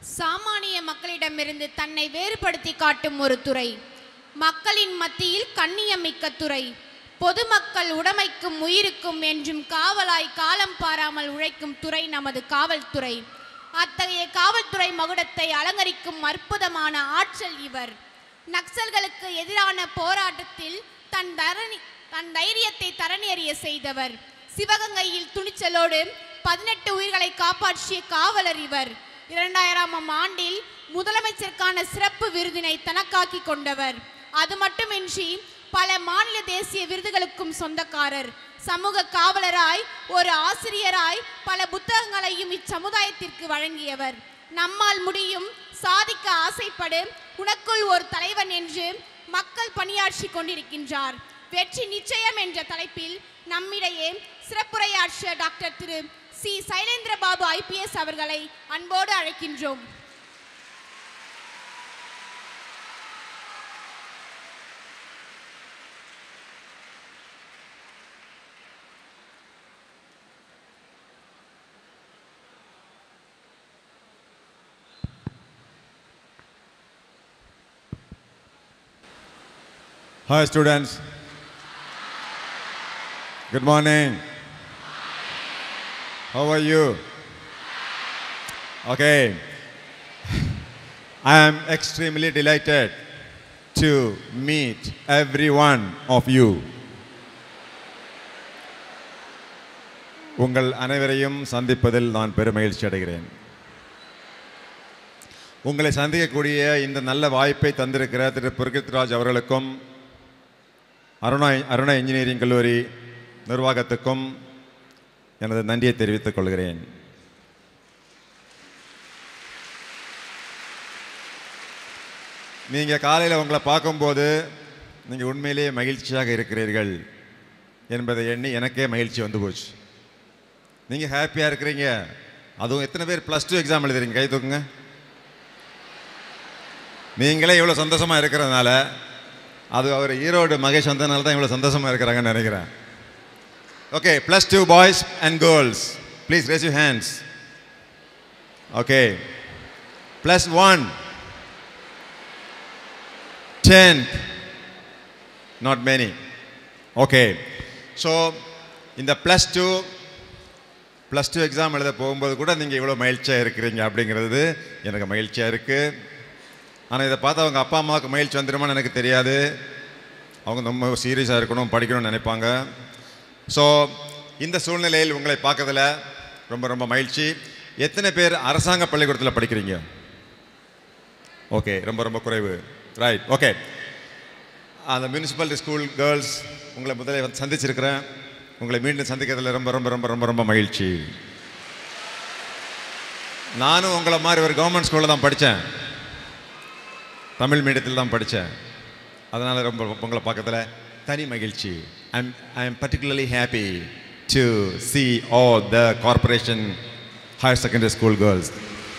சாமானிய மக்களிடமிருந்து தன்னை வேறுபடுத்தி காட்டும் ஒரு துறை மக்களின் மத்தியில் கண்ணியமிக்க துறை பொதுமக்கள் உடைமைக்கும் உயிருக்கும் என்றும் காவலாய் காலம் பாராமல் உழைக்கும் துறை நமது காவல்துறை அத்தகைய காவல்துறை மகுடத்தை அலங்கரிக்கும் அற்புதமான ஆற்றல் இவர் நக்சல்களுக்கு எதிரான போராட்டத்தில் தன் தரணி தன் தைரியத்தை தரணியறிய செய்தவர் சிவகங்கையில் துணிச்சலோடு பதினெட்டு உயிர்களை காப்பாற்றிய காவலர் இவர் இரண்டாயிரமாம் ஆண்டில் முதலமைச்சருக்கான சிறப்பு விருதினை தனக்காக்கி கொண்டவர் அது மட்டுமின்றி பல மாநில தேசிய விருதுகளுக்கும் சொந்தக்காரர் சமூக காவலராய் ஒரு ஆசிரியராய் பல புத்தகங்களையும் இச்சமுதாயத்திற்கு வழங்கியவர் நம்மால் முடியும் சாதிக்க ஆசைப்படு உனக்குள் ஒரு தலைவன் என்று மக்கள் பணியாற்றி கொண்டிருக்கின்றார் வெற்றி நிச்சயம் என்ற தலைப்பில் நம்மிடையே சிறப்புரையாற்றிய டாக்டர் திரு சி சைலேந்திரபாபு ஐபிஎஸ் அவர்களை அன்போடு அழைக்கின்றோம் Hi, students. Good morning. How are you? Okay. I am extremely delighted to meet every one of you. உங்கள் அனைவரையும் சந்திப்பதில் நான் பெருமகிழ்ச்சி அடைகிறேன் உங்களை சந்திக்கக்கூடிய இந்த நல்ல வாய்ப்பை தந்திருக்கிற திரு புரகித்ராஜ் அவர்களுக்கும் அருணா அருணா இன்ஜினியரிங் கல்லூரி நிர்வாகத்துக்கும் எனது நன்றியை தெரிவித்துக் கொள்கிறேன் நீங்கள் காலையில் உங்களை பார்க்கும்போது நீங்கள் உண்மையிலேயே மகிழ்ச்சியாக இருக்கிறீர்கள் என்பதை எண்ணி எனக்கே மகிழ்ச்சி வந்து போச்சு நீங்கள் ஹாப்பியாக இருக்கிறீங்க அதுவும் எத்தனை பேர் ப்ளஸ் டூ எக்ஸாம் எழுதுறீங்க கை தூக்குங்க நீங்களே இவ்வளோ சந்தோஷமாக இருக்கிறதுனால அது அவர் ஈரோடு மகேஷ் வந்ததுனால தான் இவ்வளோ சந்தோஷமாக இருக்கிறாங்கன்னு நினைக்கிறேன் okay plus two boys and girls please raise you hands okay plus one tenth not many okay so இந்த plus two plus two exam எழுத போகும்போது கூட நீங்கள் இவ்வளோ மகிழ்ச்சியாக இருக்கிறீங்க அப்படிங்கிறது எனக்கு மகிழ்ச்சியாக இருக்குது ஆனால் இதை பார்த்து அவங்க அப்பா அம்மாவுக்கு மகிழ்ச்சி வந்துடுமான்னு எனக்கு தெரியாது அவங்க ரொம்ப சீரியஸாக இருக்கணும் படிக்கணும்னு நினைப்பாங்க ஸோ இந்த சூழ்நிலையில் உங்களை பார்க்கறதுல ரொம்ப ரொம்ப மகிழ்ச்சி எத்தனை பேர் அரசாங்க பள்ளிக்கூடத்தில் படிக்கிறீங்க ஓகே ரொம்ப ரொம்ப குறைவு ரைட் ஓகே அந்த முனிசிபாலிட்டி ஸ்கூல் கேர்ள்ஸ் உங்களை முதலே வந்து சந்திச்சிருக்கிறேன் உங்களை மீண்டும் சந்திக்கிறதுல ரொம்ப ரொம்ப ரொம்ப ரொம்ப ரொம்ப மகிழ்ச்சி நானும் உங்களை மாதிரி ஒரு கவர்மெண்ட் ஸ்கூலில் தான் படித்தேன் தமிழ் மீடியத்தில் தான் படித்தேன் அதனால் ரொம்ப உங்களை பார்க்கறதுல தனி மகிழ்ச்சி I'm I am particularly happy to see all the corporation higher secondary school girls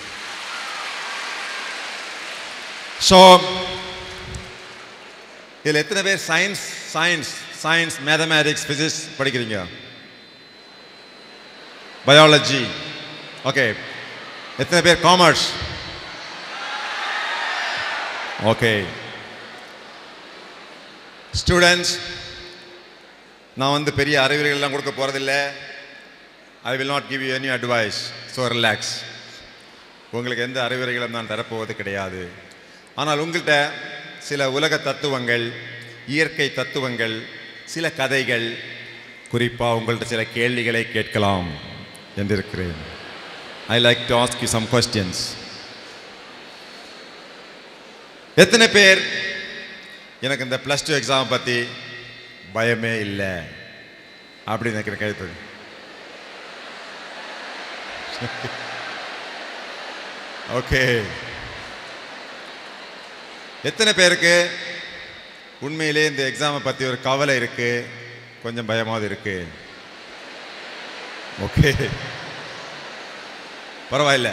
so இதில் எத்தனை பேர் science science science mathematics physics படிக்கிறீங்க பயாலஜி ஓகே எத்தனை பேர் காமர்ஸ் ஓகே ஸ்டூடெண்ட்ஸ் நான் வந்து பெரிய அறிவுரைகள்லாம் கொடுக்க போகிறதில்ல I will not give you any advice so relax உங்களுக்கு எந்த அறிவுரைகளும் நான் தரப்போவது கிடையாது ஆனால் உங்கள்கிட்ட சில உலக தத்துவங்கள் இயற்கை தத்துவங்கள் சில கதைகள் குறிப்பாக உங்கள்கிட்ட சில கேள்விகளை கேட்கலாம் என்றிருக்கிறேன் I like to ask you some questions எத்தனை பேர் எனக்கு இந்த ப்ளஸ் டூ எக்ஸாம் பற்றி பயமே இல்லை அப்படின்னு நினைக்கிற கழுத்து ஓகே எத்தனை பேருக்கு உண்மையிலே இந்த எக்ஸாமை பற்றி ஒரு கவலை இருக்கு கொஞ்சம் பயமாவது இருக்கு ஓகே பரவாயில்ல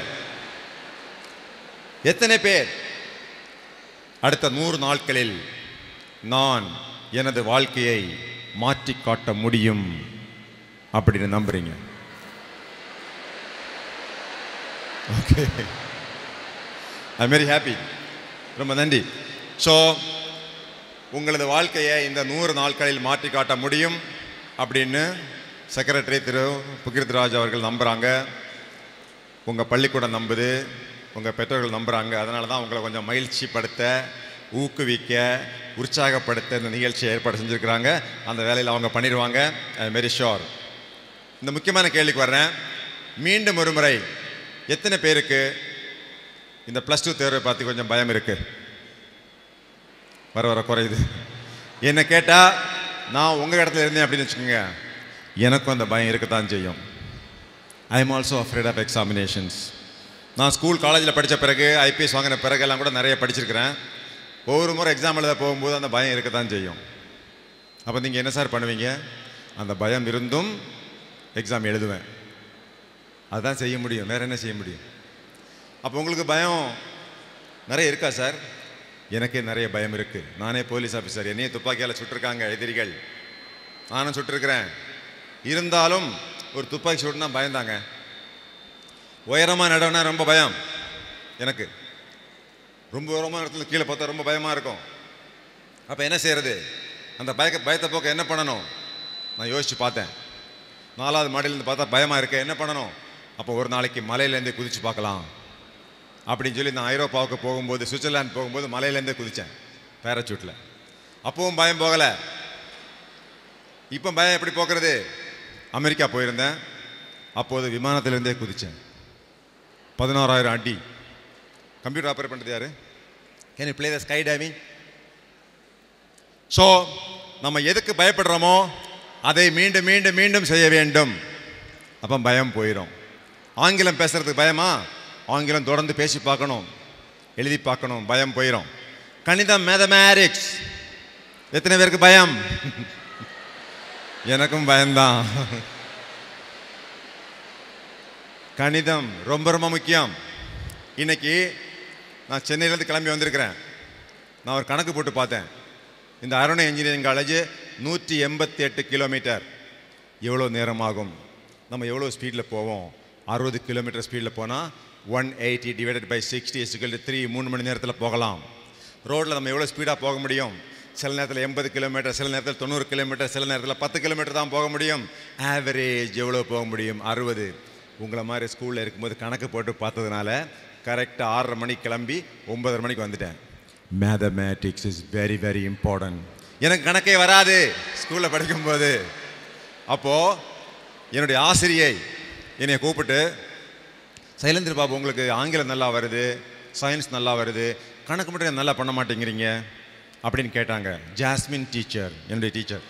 எத்தனை பேர் அடுத்த நூறு நாட்களில் நான் எனது வாழ்க்கையை மாற்றி காட்ட முடியும் அப்படின்னு நம்புறீங்க ஓகே ஐ வெரி ஹாப்பி ரொம்ப நன்றி ஸோ உங்களது வாழ்க்கையை இந்த நூறு நாட்களில் மாற்றி காட்ட முடியும் அப்படின்னு செக்ரட்டரி திரு புகிருத்ராஜ் அவர்கள் நம்புகிறாங்க உங்கள் பள்ளிக்கூடம் நம்புது உங்கள் பெற்றோர்கள் நம்புகிறாங்க அதனால தான் உங்களை கொஞ்சம் மகிழ்ச்சிப்படுத்த ஊக்குவிக்க உற்சாகப்படுத்த இந்த நிகழ்ச்சியை ஏற்பாடு செஞ்சுருக்கிறாங்க அந்த வேலையில் அவங்க பண்ணிடுவாங்க ஐ வெரி ஷோர் இந்த முக்கியமான கேள்விக்கு வர்றேன் மீண்டும் ஒரு முறை எத்தனை பேருக்கு இந்த ப்ளஸ் டூ தேர்வை பார்த்து கொஞ்சம் பயம் இருக்குது வர வர குறையுது என்ன கேட்டால் நான் உங்கள் இடத்துல இருந்தேன் அப்படின்னு வச்சுக்கோங்க எனக்கும் அந்த பயம் இருக்கத்தான் செய்யும் I am also afraid of examinations நான் ஸ்கூல் காலேஜில் படித்த பிறகு ஐபிஎஸ் வாங்கின பிறகெல்லாம் கூட நிறைய படிச்சிருக்கிறேன் ஒவ்வொரு முறை எக்ஸாம் எழுத போகும்போது அந்த பயம் இருக்கத்தான் செய்யும் அப்போ நீங்கள் என்ன சார் பண்ணுவீங்க அந்த பயம் இருந்தும் எக்ஸாம் எழுதுவேன் அதுதான் செய்ய முடியும் வேறு என்ன செய்ய முடியும் அப்போ உங்களுக்கு பயம் நிறைய இருக்கா சார் எனக்கே நிறைய பயம் இருக்குது நானே போலீஸ் ஆஃபீஸர் என்னையே துப்பாக்கியால் சுட்டிருக்காங்க எதிரிகள் நானும் சுட்டிருக்கிறேன் இருந்தாலும் ஒரு துப்பாக்கி சூடுனா பயந்தாங்க உயரமாக நடவுனா ரொம்ப பயம் எனக்கு ரொம்ப உயரமான இடத்துல கீழே பார்த்தா ரொம்ப பயமாக இருக்கும் அப்போ என்ன செய்யறது அந்த பயக்க பயத்தை போக்க என்ன பண்ணணும் நான் யோசித்து பார்த்தேன் நாலாவது மாடியிலேருந்து பார்த்தா பயமாக இருக்க என்ன பண்ணணும் அப்போ ஒரு நாளைக்கு மலையிலேருந்தே குதிச்சு பார்க்கலாம் அப்படின்னு சொல்லி நான் ஐரோப்பாவுக்கு போகும்போது சுவிட்சர்லாந்து போகும்போது மலையிலேருந்தே குதித்தேன் பேராச்சூட்டில் அப்பவும் பயம் போகலை இப்போ பயம் எப்படி போக்குறது அமெரிக்கா போயிருந்தேன் அப்போது விமானத்திலேருந்தே குதித்தேன் பதினோராயிரம் அடி கம்ப்யூட்டர் ஆப்ரேட் பண்ணுறது யாரு can you play the skydiving so நம்ம எதுக்கு பயப்படுறோமோ அதை மீண்டும் மீண்டும் மீண்டும் செய்ய வேண்டும் அப்போ பயம் போயிடும் ஆங்கிலம் பேசுறதுக்கு பயமா ஆங்கிலம் தொடர்ந்து பேசி பார்க்கணும் எழுதி பார்க்கணும் பயம் போயிடும் கணிதம் மேத்தமேட்டிக்ஸ் எத்தனை பேருக்கு பயம் எனக்கும் பயம்தான் கணிதம் ரொம்ப ரொம்ப முக்கியம் இன்னைக்கு நான் சென்னையிலேருந்து கிளம்பி வந்திருக்கிறேன் நான் ஒரு கணக்கு போட்டு பார்த்தேன் இந்த அருணை இன்ஜினியரிங் காலேஜ் நூற்றி எண்பத்தி எட்டு கிலோமீட்டர் எவ்வளோ நேரம் ஆகும் நம்ம எவ்வளோ ஸ்பீடில் போவோம் அறுபது கிலோமீட்டர் ஸ்பீடில் போனால் one eighty divided by sixty இஸ்டிக்கல் த்ரீ மூணு மணி நேரத்தில் போகலாம் ரோட்டில் நம்ம எவ்வளோ ஸ்பீடாக போக முடியும் சில நேரத்தில் எண்பது கிலோமீட்டர் சில நேரத்தில் தொண்ணூறு கிலோமீட்டர் சில நேரத்தில் பத்து கிலோமீட்டர் தான் போக முடியும் ஆவரேஜ் எவ்வளோ போக முடியும் அறுபது உங்களை மாதிரி ஸ்கூலில் இருக்கும்போது கணக்கு போட்டு பார்த்ததுனால கரெக்டாக ஆறரை மணிக்கு கிளம்பி ஒன்பதரை மணிக்கு வந்துட்டேன் mathematics is very very important எனக்கு கணக்கே வராது ஸ்கூலில் படிக்கும்போது அப்போது என்னுடைய ஆசிரியை என்னை கூப்பிட்டு சைலேந்திர பாபு உங்களுக்கு ஆங்கிலம் நல்லா வருது சயின்ஸ் நல்லா வருது கணக்கு மட்டும் ஏன் நல்லா பண்ண மாட்டேங்கிறீங்க அப்படின்னு கேட்டாங்க ஜாஸ்மின் டீச்சர் என்னுடைய teacher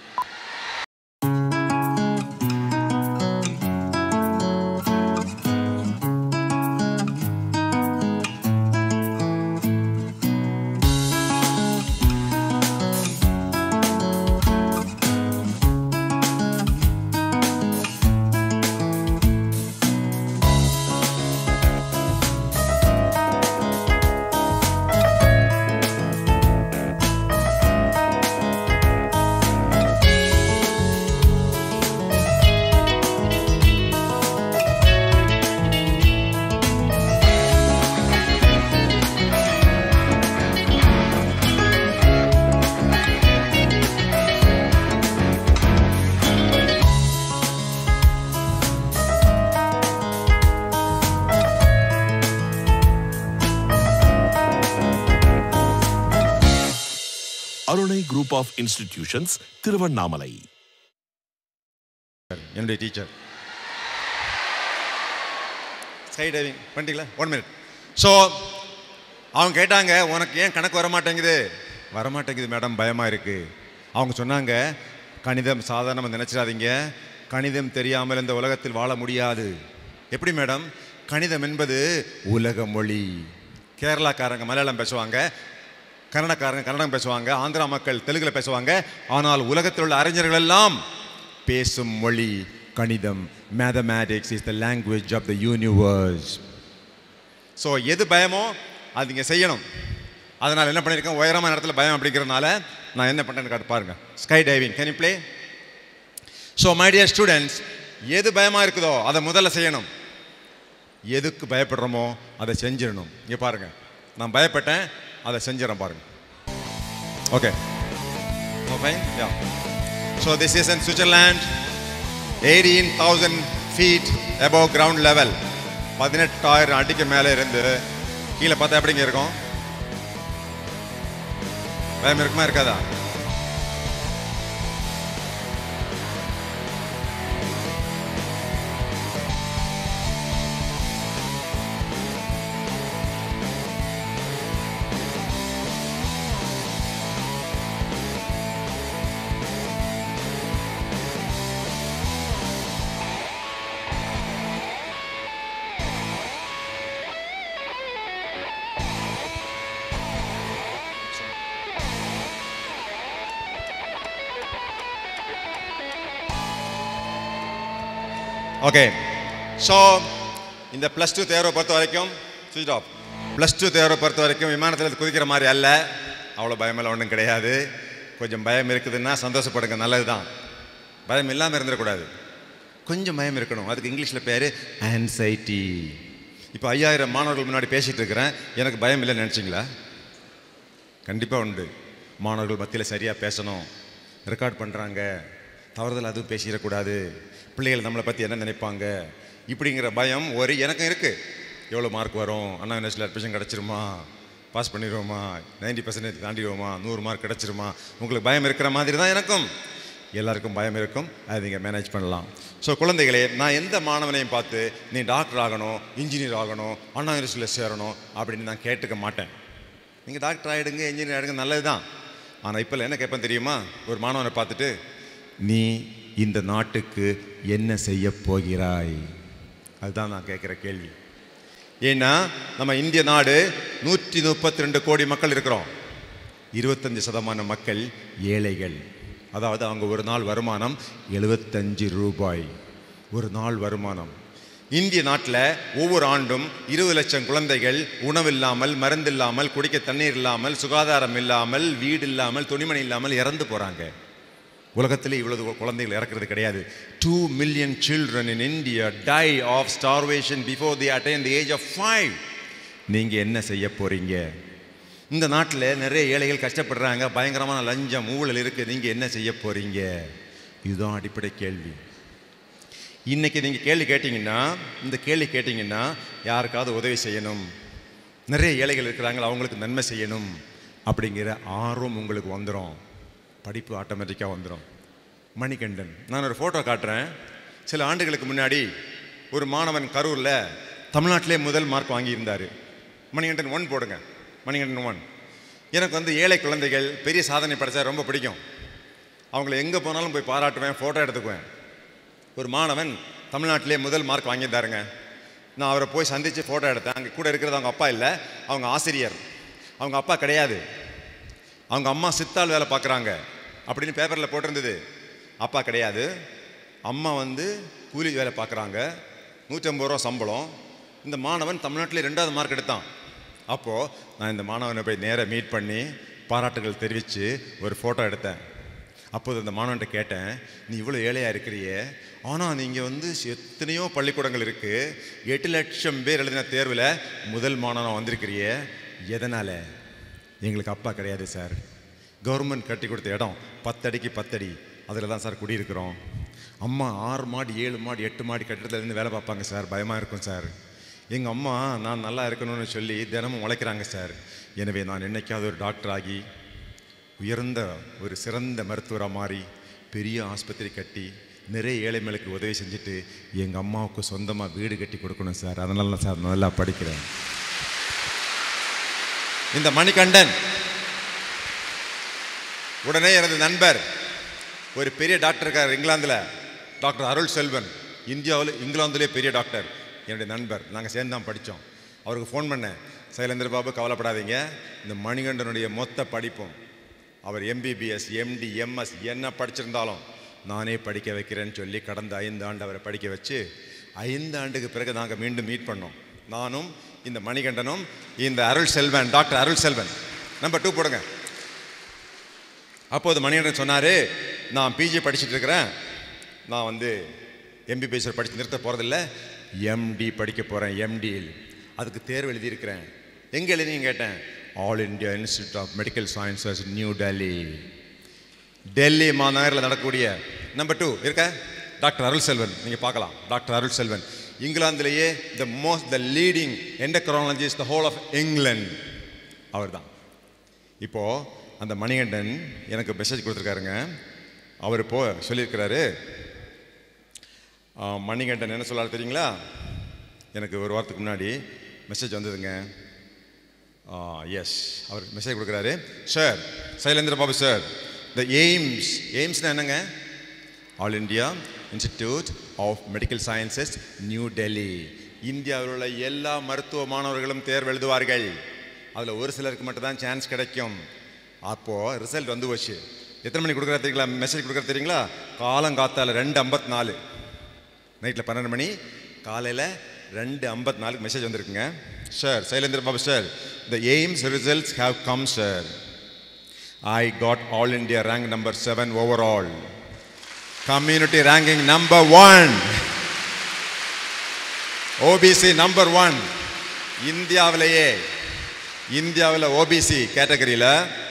Arunai group of institutions Tiruvannamalai என்னுடைய டீச்சர் ஸ்கை டைவிங் பண்ணிட்டீங்களா ஒன் மினிட் ஸோ அவங்க கேட்டாங்க உனக்கு ஏன் கணக்கு வர மாட்டேங்குது வர மாட்டேங்குது மேடம் பயமாக இருக்குது அவங்க சொன்னாங்க கணிதம் சாதாரணமாக நினச்சிடாதீங்க கணிதம் தெரியாமல் இந்த உலகத்தில் வாழ முடியாது எப்படி மேடம் கணிதம் என்பது உலக மொழி கேரளாக்காரங்க மலையாளம் பேசுவாங்க கன்னடக்காரங்க கன்னடம் பேசுவாங்க ஆந்திரா மக்கள் தெலுங்குல பேசுவாங்க ஆனால் உலகத்தில் உள்ள அறிஞர்கள் எல்லாம் பேசும் மொழி கணிதம் mathematics is the language of the universe so எது பயமோ அது நீங்கள் செய்யணும் அதனால் என்ன பண்ணியிருக்கேன் உயரமான இடத்துல பயம் அப்படிங்கிறதுனால நான் என்ன பண்ணுறேன்னு காட்டு பாருங்க sky diving can you play so my dear students எது பயமாக இருக்குதோ அதை முதல்ல செய்யணும் எதுக்கு பயப்படுறோமோ அதை செஞ்சிடணும் இங்கே பாருங்க நான் பயப்பட்டேன் அதை செஞ்சிடறேன் பாருங்க okay fine ya so this is in Switzerland eighteen thousand feet above ground level பதினெட்டாயிரம் அடிக்கு மேலே இருந்து கீழே பார்த்தா எப்படிங்க இருக்கும் பயம் இருக்குமா இருக்காதா ஓகே ஸோ இந்த ப்ளஸ் டூ தேர்வை பொறுத்த வரைக்கும் சுவிச் ஆஃப் ப்ளஸ் டூ தேர்வை பொறுத்த வரைக்கும் விமானத்தில் குதிக்கிற மாதிரி அல்ல அவ்வளோ பயமெல்லாம் ஒன்றும் கிடையாது கொஞ்சம் பயம் இருக்குதுன்னா சந்தோஷப்படுங்க நல்லது தான் பயம் இல்லாமல் இருந்துடக்கூடாது கொஞ்சம் பயம் இருக்கணும் அதுக்கு இங்கிலீஷில் பேர் ஆன்சைட்டி இப்போ ஐயாயிரம் மாணவர்கள் முன்னாடி பேசிகிட்டு இருக்கிறேன் எனக்கு பயம் இல்லைன்னு நினச்சிங்களா கண்டிப்பாக உண்டு மாணவர்கள் மத்தியில் சரியாக பேசணும் ரெக்கார்ட் பண்ணுறாங்க தவறுதல் அதுவும் பேசிடக்கூடாது பிள்ளைகள் நம்மளை பற்றி என்ன நினைப்பாங்க இப்படிங்கிற பயம் ஒரு எனக்கும் இருக்குது எவ்வளோ மார்க் வரும் அண்ணா யூனிவர்சிட்டியில் அட்மிஷன் கிடச்சிருமா பாஸ் பண்ணிடுவோமா நைன்டி பர்சன்டேஜ் தாண்டிடுவோமா நூறு மார்க் கிடச்சிருமா உங்களுக்கு பயம் இருக்கிற மாதிரி தான் எனக்கும் எல்லாருக்கும் பயம் இருக்கும் அதை நீங்கள் மேனேஜ் பண்ணலாம் ஸோ குழந்தைகளே நான் எந்த மாணவனையும் பார்த்து நீ டாக்டர் ஆகணும் இன்ஜினியர் ஆகணும் அண்ணா யூனிவர்சிட்டியில் சேரணும் அப்படின்னு நான் கேட்டுக்க மாட்டேன் நீங்கள் டாக்டர் ஆகிடுங்க இன்ஜினியர் ஆகிடுங்க நல்லது தான் ஆனால் இப்போ என்ன கேட்பேன் தெரியுமா ஒரு மாணவனை பார்த்துட்டு நீ இந்த நாட்டுக்கு என்ன செய்ய போகிறாய் அதுதான் நான் கேட்குற கேள்வி ஏன்னா நம்ம இந்திய நாடு நூற்றி முப்பத்தி ரெண்டு கோடி மக்கள் இருக்கிறோம் இருபத்தஞ்சு சதமான மக்கள் ஏழைகள் அதாவது அவங்க ஒரு நாள் வருமானம் எழுபத்தஞ்சு ரூபாய் ஒரு நாள் வருமானம் இந்திய நாட்டில் ஒவ்வொரு ஆண்டும் இருபது லட்சம் குழந்தைகள் உணவில்லாமல் மருந்தில்லாமல் குடிக்க தண்ணீர் இல்லாமல் சுகாதாரம் இல்லாமல் வீடு இல்லாமல் துணிமணி இல்லாமல் இறந்து போகிறாங்க உலகத்திலே இவ்வளவு குழந்தைகள் இறக்குறது கிடையாது two million children in India die of starvation before the attain the age of five நீங்கள் என்ன செய்ய போகிறீங்க இந்த நாட்டில் நிறைய ஏழைகள் கஷ்டப்படுறாங்க பயங்கரமான லஞ்சம் ஊழல் இருக்குது நீங்கள் என்ன செய்ய போகிறீங்க இதுதான் அடிப்படை கேள்வி இன்னைக்கு நீங்கள் கேள்வி கேட்டிங்கன்னா இந்த கேள்வி கேட்டிங்கன்னா யாருக்காவது உதவி செய்யணும் நிறைய ஏழைகள் இருக்கிறாங்க அவங்களுக்கு நன்மை செய்யணும் அப்படிங்கிற ஆர்வம் உங்களுக்கு வந்துடும் படிப்பு ஆட்டோமேட்டிக்காக வந்துடும் மணிகண்டன் நான் ஒரு ஃபோட்டோ காட்டுறேன் சில ஆண்டுகளுக்கு முன்னாடி ஒரு மாணவன் கரூரில் தமிழ்நாட்டிலே முதல் மார்க் வாங்கியிருந்தார் மணிகண்டன் ஒன் போடுங்க மணிகண்டன் ஒன் எனக்கு வந்து ஏழை குழந்தைகள் பெரிய சாதனை படைச்சா ரொம்ப பிடிக்கும் அவங்கள எங்கே போனாலும் போய் பாராட்டுவேன் ஃபோட்டோ எடுத்துக்குவேன் ஒரு மாணவன் தமிழ்நாட்டிலே முதல் மார்க் வாங்கியிருந்தாருங்க நான் அவரை போய் சந்தித்து ஃபோட்டோ எடுத்தேன் அங்கே கூட இருக்கிறது அவங்க அப்பா இல்லை அவங்க ஆசிரியர் அவங்க அப்பா கிடையாது அவங்க அம்மா சித்தாள் வேலை பார்க்குறாங்க அப்படின்னு பேப்பரில் போட்டிருந்தது அப்பா கிடையாது அம்மா வந்து கூலி வேலை பார்க்குறாங்க நூற்றம்பது ரூபா சம்பளம் இந்த மாணவன் தமிழ்நாட்டிலே ரெண்டாவது மார்க் எடுத்தான் அப்போது நான் இந்த மாணவனை போய் நேராக மீட் பண்ணி பாராட்டுகள் தெரிவித்து ஒரு ஃபோட்டோ எடுத்தேன் அப்போது அந்த மாணவன்ட்ட கேட்டேன் நீ இவ்வளோ ஏழையாக இருக்கிறியே ஆனால் நீங்கள் வந்து எத்தனையோ பள்ளிக்கூடங்கள் இருக்குது எட்டு லட்சம் பேர் எழுதின தேர்வில் முதல் மாணவன் வந்திருக்கிறியே எதனால் எங்களுக்கு அப்பா கிடையாது சார் கவர்மெண்ட் கட்டி கொடுத்த இடம் பத்தடிக்கு பத்தடி அதில் தான் சார் குடியிருக்கிறோம் அம்மா ஆறு மாடி ஏழு மாடி எட்டு மாடி கட்டிடத்துல இருந்து வேலை பார்ப்பாங்க சார் பயமாக இருக்கும் சார் எங்கள் அம்மா நான் நல்லா இருக்கணும்னு சொல்லி தினமும் உழைக்கிறாங்க சார் எனவே நான் என்னைக்காவது ஒரு டாக்டர் ஆகி உயர்ந்த ஒரு சிறந்த மருத்துவராக மாறி பெரிய ஆஸ்பத்திரி கட்டி நிறைய ஏழைகளுக்கு உதவி செஞ்சுட்டு எங்கள் அம்மாவுக்கு சொந்தமாக வீடு கட்டி கொடுக்கணும் சார் அதனால தான் சார் நல்லா படிக்கிறேன் இந்த மணிகண்டன் உடனே எனது நண்பர் ஒரு பெரிய டாக்டர் இருக்கார் இங்கிலாந்தில் டாக்டர் அருள் செல்வன் இந்தியாவில் இங்கிலாந்துலேயே பெரிய டாக்டர் என்னுடைய நண்பர் நாங்கள் சேர்ந்து தான் படித்தோம் அவருக்கு ஃபோன் பண்ணேன் சைலேந்திர பாபு கவலைப்படாதீங்க இந்த மணிகண்டனுடைய மொத்த படிப்பும் அவர் எம்பிபிஎஸ் எம்டி எம்எஸ் என்ன படிச்சிருந்தாலும் நானே படிக்க வைக்கிறேன்னு சொல்லி கடந்த ஐந்து ஆண்டு அவரை படிக்க வச்சு ஐந்து ஆண்டுக்கு பிறகு நாங்கள் மீண்டும் மீட் பண்ணோம் நானும் இந்த மணிகண்டனும் இந்த Arul Selvan doctor Arul Selvan number two போடுங்க அப்போது மணிகண்டன் சொன்னார் நான் பிஜி படிச்சுட்டு இருக்கிறேன் நான் வந்து எம்பிபிஎஸ் படித்து நிறுத்த போகிறதில்ல எம்டி படிக்க போகிறேன் எம்டியில் அதுக்கு தேர்வு எழுதியிருக்கிறேன் எங்கே எழுதினீங்க கேட்டேன் All India Institute of Medical Sciences New Delhi Delhi மாநகரில் நடக்கக்கூடிய நம்பர் டூ இருக்க டாக்டர் அருள் செல்வன் நீங்கள் பார்க்கலாம் டாக்டர் அருள் செல்வன் இங்கிலாந்துலேயே the most the leading endocrinologist the whole of England அவர் தான் இப்போது அந்த மணிகண்டன் எனக்கு மெசேஜ் கொடுத்துருக்காருங்க அவர் இப்போ சொல்லியிருக்கிறாரு ஆ, மணிகண்டன் என்ன சொல்லாரு தெரியுங்களா எனக்கு ஒரு வாரத்துக்கு முன்னாடி மெசேஜ் வந்ததுங்க எஸ் அவர் மெசேஜ் கொடுக்குறாரு sir Sylendra Babu sir the AIIMS எய்ம்ஸ்னா என்னங்க All India Institute of Medical Sciences New Delhi இந்தியாவில் உள்ள எல்லா மருத்துவ மாணவர்களும் தேர்வு எழுதுவார்கள் அதில் ஒரு சிலருக்கு மட்டும்தான் சான்ஸ் கிடைக்கும் அப்போது ரிசல்ட் வந்து போச்சு எத்தனை மணி கொடுக்குறா தெரியுங்களா மெசேஜ் கொடுக்குற தெரியுங்களா காலங்காத்தால ரெண்டு ஐம்பத்தி நாலு நைட்டில் பன்னெண்டு மணி காலையில் ரெண்டு ஐம்பத்தி நாலுக்கு மெசேஜ் வந்திருக்குங்க sir Sylendra Babu sir the AIIMS results have come sir I got All India rank number seven overall community ranking number one OBC number one இந்தியாவிலேயே இந்தியாவில் ஓபிசி கேட்டகரியில்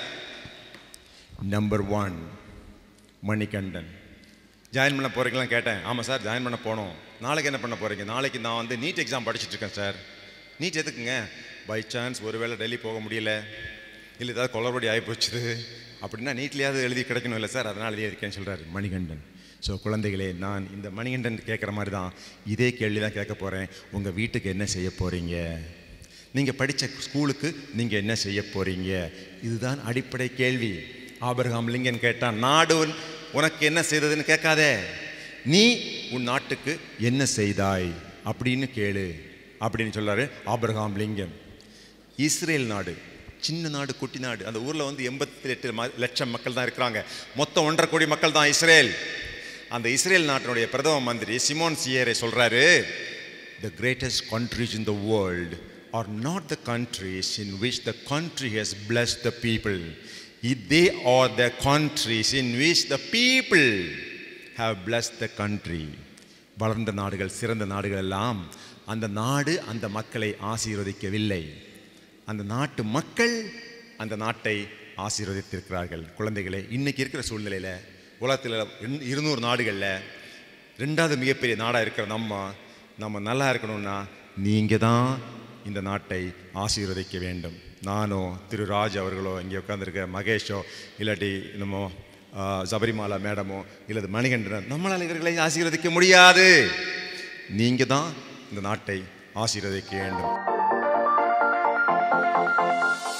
நம்பர் ஒன் மணிகண்டன் ஜாயின் பண்ண போகிறீங்களா கேட்டேன் ஆமாம் சார் ஜாயின் பண்ண போகணும் நாளைக்கு என்ன பண்ண போகிறீங்க நாளைக்கு நான் வந்து நீட் எக்ஸாம் படிச்சுட்டு இருக்கேன் சார் நீட் எதுக்குங்க பை சான்ஸ் ஒருவேளை டெல்லி போக முடியல இல்லை ஏதாவது குளறுபடி ஆகி போச்சுது அப்படின்னா நீட்லேயாவது எழுதி கிடைக்கணும் இல்லை சார் அதனால் எழுதி இருக்கேன்னு சொல்கிறாரு மணிகண்டன் ஸோ குழந்தைகளே நான் இந்த மணிகண்டன் கேட்குற மாதிரி தான் இதே கேள்வி தான் கேட்க போகிறேன் உங்கள் வீட்டுக்கு என்ன செய்ய போகிறீங்க நீங்கள் படித்த ஸ்கூலுக்கு நீங்கள் என்ன செய்ய போகிறீங்க இதுதான் அடிப்படை கேள்வி ஆபிரகாம் லிங்கன் கேட்டான் நாடு உன்- உனக்கு என்ன செய்ததுன்னு கேட்காதே நீ உன் நாட்டுக்கு என்ன செய்தாய் அப்படின்னு கேளு அப்படின்னு சொல்றாரு ஆபிரகாம் லிங்கன் இஸ்ரேல் நாடு சின்ன நாடு குட்டி நாடு அந்த ஊரில் வந்து எண்பத்தி எட்டு ம- லட்சம் மக்கள் தான் இருக்கிறாங்க மொத்தம் ஒன்றரை கோடி மக்கள் தான் இஸ்ரேல் அந்த இஸ்ரேல் நாட்டினுடைய பிரதம மந்திரி சிமோன் சியரே சொல்றாரு the greatest countries in the world are not the countries in which the country has blessed the people. It- They are the countries in which the people have blessed the country. வளர்ந்த நாடுகள் சிறந்த நாடுகள் எல்லாம் அந்த நாடு அந்த மக்களை ஆசீர்வதிக்கவில்லை அந்த நாட்டு மக்கள் அந்த நாட்டை ஆசீர்வதித்திருக்கிறார்கள் குழந்தைகளே இன்னைக்கு இருக்கிற சூழ்நிலையில் உலகத்தில் ரெண்டு- இருநூறு நாடுகளில் ரெண்டாவது மிகப்பெரிய நாடாக இருக்கிற நம்ம நம்ம நல்லா இருக்கணும்னா நீங்கள் தான் இந்த நாட்டை ஆசீர்வதிக்க வேண்டும் நானோ திரு ராஜ் அவர்களோ இங்கே உட்காந்துருக்க மகேஷோ இல்லாட்டி நம்ம ஆ, சபரிமாலா மேடமோ இல்லது மணிகண்டனோ நம்மளால் இவர்களை ஆசீர்வதிக்க முடியாது நீங்கள் தான் இந்த நாட்டை ஆசீர்வதிக்க வேண்டும்